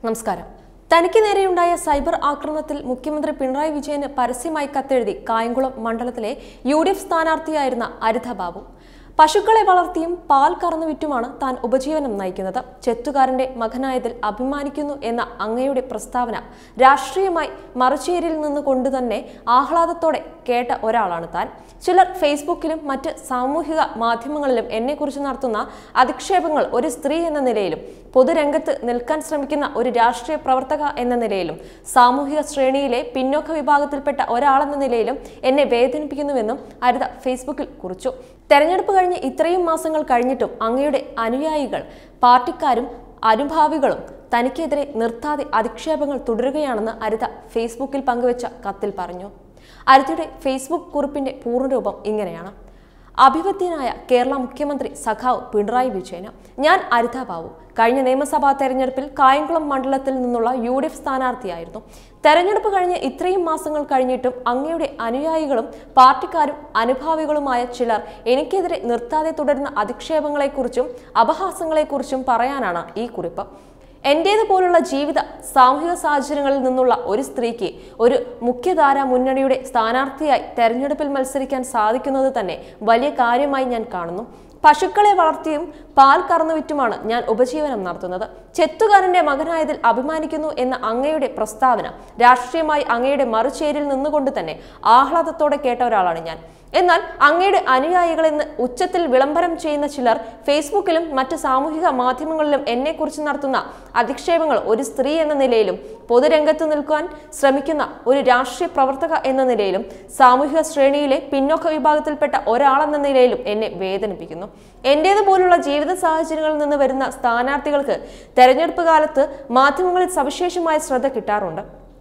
നമസ്കാരം തനിക്ക് നേരെയുണ്ടായ സൈബർ ആക്രമണത്തിൽ മുഖ്യമന്ത്രി പിണറായി വിജയന് പരസ്യമായി കത്തെഴുതി കായംകുളം മണ്ഡലത്തിലെ യു ഡി എഫ് സ്ഥാനാർത്ഥിയായിരുന്ന അരിത ബാബു പശുക്കളെ വളർത്തിയും പാൽ കറന്നു വിറ്റുമാണ് താൻ ഉപജീവനം നയിക്കുന്നത് ചെത്തുകാരന്റെ മകനായതിൽ അഭിമാനിക്കുന്നു എന്ന അങ്ങയുടെ പ്രസ്താവന രാഷ്ട്രീയമായി മറുചേരിയിൽ നിന്ന് കൊണ്ടുതന്നെ ആഹ്ലാദത്തോടെ കേട്ട ഒരാളാണ് താൻ ചിലർ ഫേസ്ബുക്കിലും മറ്റ് സാമൂഹിക മാധ്യമങ്ങളിലും എന്നെക്കുറിച്ച് നടത്തുന്ന അധിക്ഷേപങ്ങൾ ഒരു സ്ത്രീ എന്ന നിലയിലും പൊതുരംഗത്ത് നിൽക്കാൻ ശ്രമിക്കുന്ന ഒരു രാഷ്ട്രീയ പ്രവർത്തക എന്ന നിലയിലും സാമൂഹിക ശ്രേണിയിലെ പിന്നോക്ക വിഭാഗത്തിൽപ്പെട്ട ഒരാളെന്ന നിലയിലും എന്നെ വേദനിപ്പിക്കുന്നുവെന്നും അരിത ഫേസ്ബുക്കിൽ കുറിച്ചു തെരഞ്ഞെടുപ്പ് കഴിഞ്ഞ് ഇത്രയും മാസങ്ങൾ കഴിഞ്ഞിട്ടും അങ്ങയുടെ അനുയായികൾ പാർട്ടിക്കാരും അനുഭാവികളും തനിക്കെതിരെ നിർത്താതെ അധിക്ഷേപങ്ങൾ തുടരുകയാണെന്ന് അരിത ഫേസ്ബുക്കിൽ പങ്കുവച്ച കത്തിൽ പറഞ്ഞു അരിതയുടെ ഫേസ്ബുക്ക് കുറിപ്പിന്റെ പൂർണ്ണരൂപം ഇങ്ങനെയാണ് അഭിവദ്യനായ കേരള മുഖ്യമന്ത്രി സഖാവ് പിണറായി വിജയന് ഞാൻ അരിത ബാബു കഴിഞ്ഞ നിയമസഭാ തെരഞ്ഞെടുപ്പിൽ കായംകുളം മണ്ഡലത്തിൽ നിന്നുള്ള യു ഡി എഫ് സ്ഥാനാർത്ഥിയായിരുന്നു തെരഞ്ഞെടുപ്പ് കഴിഞ്ഞ് ഇത്രയും മാസങ്ങൾ കഴിഞ്ഞിട്ടും അങ്ങയുടെ അനുയായികളും പാർട്ടിക്കാരും അനുഭാവികളുമായ ചിലർ എനിക്കെതിരെ നിർത്താതെ തുടരുന്ന അധിക്ഷേപങ്ങളെക്കുറിച്ചും അപഹാസങ്ങളെക്കുറിച്ചും പറയാനാണ് ഈ കുറിപ്പ് എന്റേത് പോലുള്ള ജീവിത സാമൂഹിക സാഹചര്യങ്ങളിൽ നിന്നുള്ള ഒരു സ്ത്രീക്ക് ഒരു മുഖ്യധാര മുന്നണിയുടെ സ്ഥാനാർത്ഥിയായി തെരഞ്ഞെടുപ്പിൽ മത്സരിക്കാൻ സാധിക്കുന്നത് തന്നെ വലിയ കാര്യമായി ഞാൻ കാണുന്നു പശുക്കളെ വളർത്തിയും പാൽ കറന്നു വിറ്റുമാണ് ഞാൻ ഉപജീവനം നടത്തുന്നത് ചെത്തുകാരന്റെ മകനായതിൽ അഭിമാനിക്കുന്നു എന്ന അങ്ങയുടെ പ്രസ്താവന രാഷ്ട്രീയമായി അങ്ങയുടെ മറുചേരിൽ നിന്നുകൊണ്ട് തന്നെ ആഹ്ലാദത്തോടെ കേട്ട ഒരാളാണ് ഞാൻ എന്നാൽ അങ്ങയുടെ അനുയായികളെന്ന് ഉച്ചത്തിൽ വിളംബരം ചെയ്യുന്ന ചിലർ ഫേസ്ബുക്കിലും മറ്റ് സാമൂഹിക മാധ്യമങ്ങളിലും എന്നെക്കുറിച്ച് നടത്തുന്ന അധിക്ഷേപങ്ങൾ ഒരു സ്ത്രീ എന്ന നിലയിലും പൊതുരംഗത്ത് നിൽക്കാൻ ശ്രമിക്കുന്ന ഒരു രാഷ്ട്രീയ പ്രവർത്തക എന്ന നിലയിലും സാമൂഹിക ശ്രേണിയിലെ പിന്നോക്ക വിഭാഗത്തിൽപ്പെട്ട ഒരാളെന്ന നിലയിലും എന്നെ വേദനിപ്പിക്കുന്നു എന്റേതുപോലുള്ള ജീവിത സാഹചര്യങ്ങളിൽ നിന്ന് വരുന്ന സ്ഥാനാർത്ഥികൾക്ക് തെരഞ്ഞെടുപ്പ് കാലത്ത് മാധ്യമങ്ങളിൽ സവിശേഷമായ ശ്രദ്ധ കിട്ടാറുണ്ട്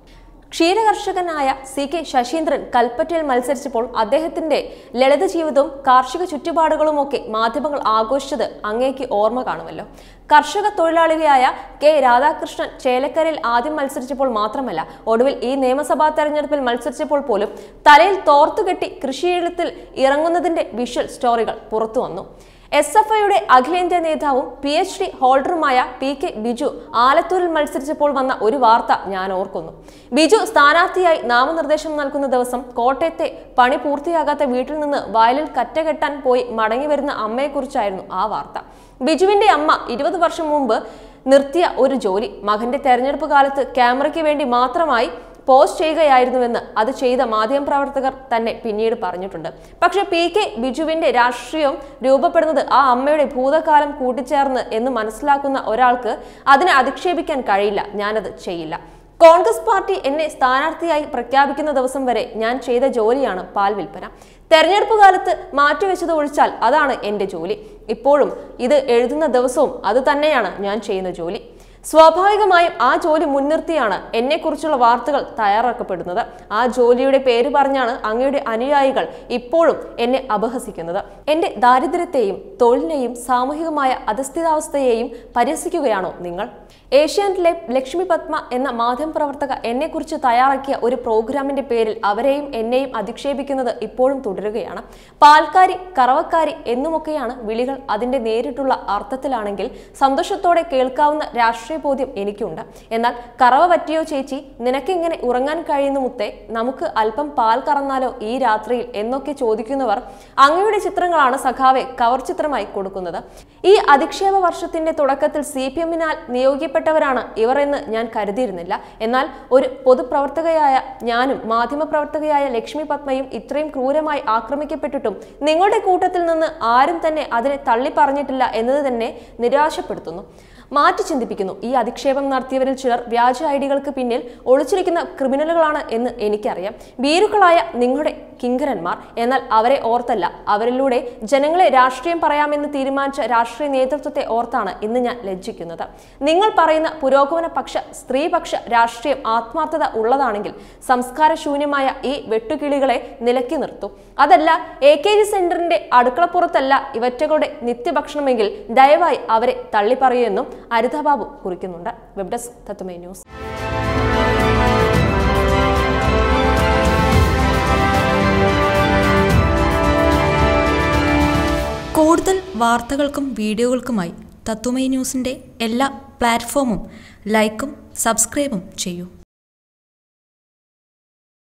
ക്ഷീരകർഷകനായ സി കെ ശശീന്ദ്രൻ കൽപ്പറ്റയിൽ മത്സരിച്ചപ്പോൾ അദ്ദേഹത്തിന്റെ ലളിത ജീവിതവും കാർഷിക ചുറ്റുപാടുകളുമൊക്കെ മാധ്യമങ്ങൾ ആഘോഷിച്ചത് അങ്ങേക്ക് ഓർമ്മ കാണുമല്ലോ കർഷക തൊഴിലാളിയായ കെ രാധാകൃഷ്ണൻ ചേലക്കരയിൽ ആദ്യം മത്സരിച്ചപ്പോൾ മാത്രമല്ല ഒടുവിൽ ഈ നിയമസഭാ തെരഞ്ഞെടുപ്പിൽ മത്സരിച്ചപ്പോൾ പോലും തലയിൽ തോർത്തുകെട്ടി കൃഷിയിടത്തിൽ ഇറങ്ങുന്നതിന്റെ വിഷ്വൽ സ്റ്റോറികൾ പുറത്തു വന്നു എസ് എഫ് ഐയുടെ അഖിലേന്ത്യാ നേതാവും പി എച്ച് ഡി ഹോൾഡറുമായ പി കെ ബിജു ആലത്തൂരിൽ മത്സരിച്ചപ്പോൾ വന്ന ഒരു വാർത്ത ഞാൻ ഓർക്കുന്നു ബിജു സ്ഥാനാർത്ഥിയായി നാമനിർദ്ദേശം നൽകുന്ന ദിവസം കോട്ടയത്തെ പണി പൂർത്തിയാകാത്ത വീട്ടിൽ നിന്ന് വയലിൽ കറ്റ കെട്ടാൻ പോയി മടങ്ങി വരുന്ന അമ്മയെക്കുറിച്ചായിരുന്നു ആ വാർത്ത ബിജുവിന്റെ അമ്മ ഇരുപത് വർഷം മുമ്പ് നിർത്തിയ ഒരു ജോലി മകന്റെ തെരഞ്ഞെടുപ്പ് കാലത്ത് ക്യാമറയ്ക്ക് വേണ്ടി മാത്രമായി പോസ്റ്റ് ചെയ്യുകയായിരുന്നുവെന്ന് അത് ചെയ്ത മാധ്യമപ്രവർത്തകർ തന്നെ പിന്നീട് പറഞ്ഞിട്ടുണ്ട് പക്ഷെ പി കെ ബിജുവിന്റെ രാഷ്ട്രീയം രൂപപ്പെടുന്നത് ആ അമ്മയുടെ ഭൂതകാലം കൂട്ടിച്ചേർന്ന് എന്ന് മനസ്സിലാക്കുന്ന ഒരാൾക്ക് അതിനെ അധിക്ഷേപിക്കാൻ കഴിയില്ല ഞാനത് ചെയ്യില്ല കോൺഗ്രസ് പാർട്ടി എന്നെ സ്ഥാനാർത്ഥിയായി പ്രഖ്യാപിക്കുന്ന ദിവസം വരെ ഞാൻ ചെയ്ത ജോലിയാണ് പാൽ വിൽപ്പന തെരഞ്ഞെടുപ്പ് കാലത്ത് മാറ്റിവെച്ചത് ഒഴിച്ചാൽ അതാണ് എൻ്റെ ജോലി ഇപ്പോഴും ഇത് എഴുതുന്ന ദിവസവും അത് തന്നെയാണ് ഞാൻ ചെയ്യുന്ന ജോലി സ്വാഭാവികമായും ആ ജോലി മുൻനിർത്തിയാണ് എന്നെക്കുറിച്ചുള്ള വാർത്തകൾ തയ്യാറാക്കപ്പെടുന്നത് ആ ജോലിയുടെ പേര് പറഞ്ഞാണ് അങ്ങയുടെ അനുയായികൾ ഇപ്പോഴും എന്നെ അപഹസിക്കുന്നത് എൻ്റെ ദാരിദ്ര്യത്തെയും തൊഴിലിനെയും സാമൂഹികമായ അധസ്ഥിതാവസ്ഥയെയും പരിഹസിക്കുകയാണോ നിങ്ങൾ ഏഷ്യാനെറ്റിലെ ലക്ഷ്മി പത്മ എന്ന മാധ്യമപ്രവർത്തക എന്നെക്കുറിച്ച് തയ്യാറാക്കിയ ഒരു പ്രോഗ്രാമിന്റെ പേരിൽ അവരെയും എന്നെയും അധിക്ഷേപിക്കുന്നത് ഇപ്പോഴും തുടരുകയാണ് പാൽക്കാരി കറവക്കാരി എന്നുമൊക്കെയാണ് വിളികൾ അതിന്റെ നേരിട്ടുള്ള അർത്ഥത്തിലാണെങ്കിൽ സന്തോഷത്തോടെ കേൾക്കാവുന്ന രാഷ്ട്രീയ ബോധ്യം എനിക്കുണ്ട് എന്നാൽ കറവ പറ്റിയോ ചേച്ചി നിനക്കെങ്ങനെ ഉറങ്ങാൻ കഴിയുന്നു മുത്തേ നമുക്ക് അല്പം പാൽ കറന്നാലോ ഈ രാത്രിയിൽ എന്നൊക്കെ ചോദിക്കുന്നവർ അങ്ങയുടെ ചിത്രങ്ങളാണ് സഖാവെ കവർ ചിത്രമായി കൊടുക്കുന്നത് ഈ അധിക്ഷേപ വർഷത്തിന്റെ തുടക്കത്തിൽ സി പി എമ്മിനാൽ നിയോഗിക്കപ്പെട്ടവരാണ് ഇവർ എന്ന് ഞാൻ കരുതിയിരുന്നില്ല എന്നാൽ ഒരു പൊതുപ്രവർത്തകയായ ഞാനും മാധ്യമപ്രവർത്തകയായ ലക്ഷ്മി പത്മയും ഇത്രയും ക്രൂരമായി ആക്രമിക്കപ്പെട്ടിട്ടും നിങ്ങളുടെ കൂട്ടത്തിൽ നിന്ന് ആരും തന്നെ അതിനെ തള്ളി പറഞ്ഞിട്ടില്ല എന്നത് തന്നെ നിരാശപ്പെടുത്തുന്നു മാറ്റി ചിന്തിപ്പിക്കുന്നു ഈ അധിക്ഷേപം നടത്തിയവരിൽ ചിലർ വ്യാജ ഐഡികൾക്ക് പിന്നിൽ ഒളിച്ചിരിക്കുന്ന ക്രിമിനലുകളാണ് എന്ന് എനിക്കറിയാം ഭീരുക്കളായ നിങ്ങളുടെ കിങ്കരന്മാർ എന്നാൽ അവരെ ഓർത്തല്ല അവരിലൂടെ ജനങ്ങളെ രാഷ്ട്രീയം പറയാമെന്ന് തീരുമാനിച്ച രാഷ്ട്രീയ നേതൃത്വത്തെ ഓർത്താണ് ഇന്ന് ഞാൻ ലജ്ജിക്കുന്നത് നിങ്ങൾ പറയുന്ന പുരോഗമന പക്ഷ സ്ത്രീപക്ഷ രാഷ്ട്രീയം ആത്മാർത്ഥത ഉള്ളതാണെങ്കിൽ സംസ്കാരശൂന്യമായ ഈ വെട്ടുകിളികളെ നിലക്കി നിർത്തും അതല്ല എ കെ ജി സെന്ററിന്റെ അടുക്കളപ്പുറത്തല്ല ഇവറ്റകളുടെ നിത്യഭക്ഷണമെങ്കിൽ ദയവായി അവരെ തള്ളിപ്പറയുമെന്നും അരിതബാബു കുറിക്കുന്നുണ്ട് വെബ് ഡെസ്ക് തത്തുമൈ ന്യൂസ് കൂടുതൽ വാർത്തകൾക്കും വീഡിയോകൾക്കുമായി തത്തുമൈ ന്യൂസിൻ്റെ എല്ലാ പ്ലാറ്റ്ഫോമും ലൈക്കും സബ്സ്ക്രൈബും ചെയ്യൂ